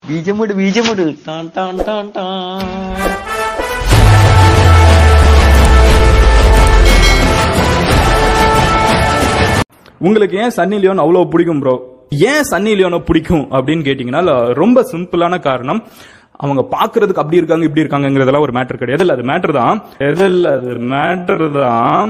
ബീജമുട് ബീജമുട് ടാൻ ടാൻ ടാൻ ടാൻ உங்களுக்கு ஏன் சன்னி லியோன் அவ்வளவு பிடிக்கும் ப்ரோ ஏன் சன்னி லியோனை பிடிக்கும் அப்படின்னு கேட்டீங்கன்னா ல- ரொம்ப சிம்பிளான காரணம் அவங்க பாக்குறதுக்கு அப்படி இருக்காங்க இப்படி இருக்காங்கிறதெல்லாம் ஒரு மேட்டர் கிடையாது இல்ல அது மேட்டர் தான் எதில் அது மேட்டர் தான்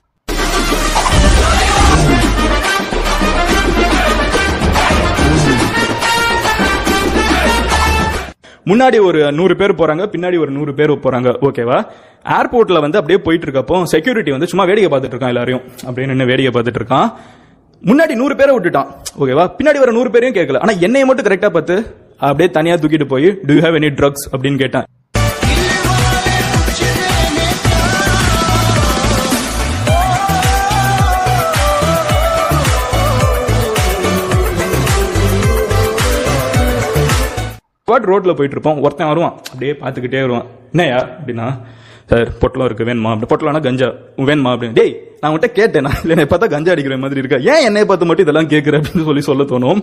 முன்னாடி ஒரு நூறு பேர் போறாங்க பின்னாடி ஒரு நூறு பேர் போறாங்க ஓகேவா ஏர்போர்ட்ல வந்து அப்படியே போயிட்டு இருக்கப்போ செக்யூரிட்டி வந்து சும்மா வேடிக்கை பார்த்துட்டு இருக்கான் எல்லாரையும் அப்படியே நின்று வேடிக்கை பார்த்துட்டு இருக்கான் முன்னாடி நூறு பேரை விட்டுட்டான் ஓகேவா பின்னாடி வர நூறு பேரையும் கேட்கல ஆனா என்னைய மட்டும் கரெக்டா பார்த்து அப்படியே தனியா தூக்கிட்டு போய் do you have any drugs அப்படின்னு கேட்டான் பாட் ரோட்ல போயிட்டு இருப்போம் ஒருத்தன் வருவான் அப்படியே பார்த்துக்கிட்டே வருவான் என்னையா அப்படின்னா சார் பொட்டலம் இருக்கு வேணுமா அப்படி பொட்டலம்னா கஞ்சா வேணுமா அப்படின்னு டேய் நான் உன்கிட்ட கேட்டேனா இல்லை என்னை பார்த்தா கஞ்சா அடிக்கிற மாதிரி இருக்கா ஏன் என்னைய பார்த்து மட்டும் இதெல்லாம் கேட்குற அப்படின்னு சொல்லி சொல்ல தோணும்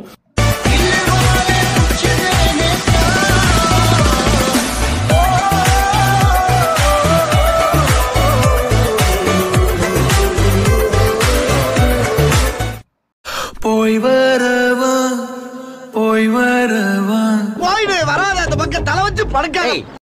போய் வரவா போய் வரவா போயிடு வராத அந்த பக்கம் தலை வச்சு படுக்க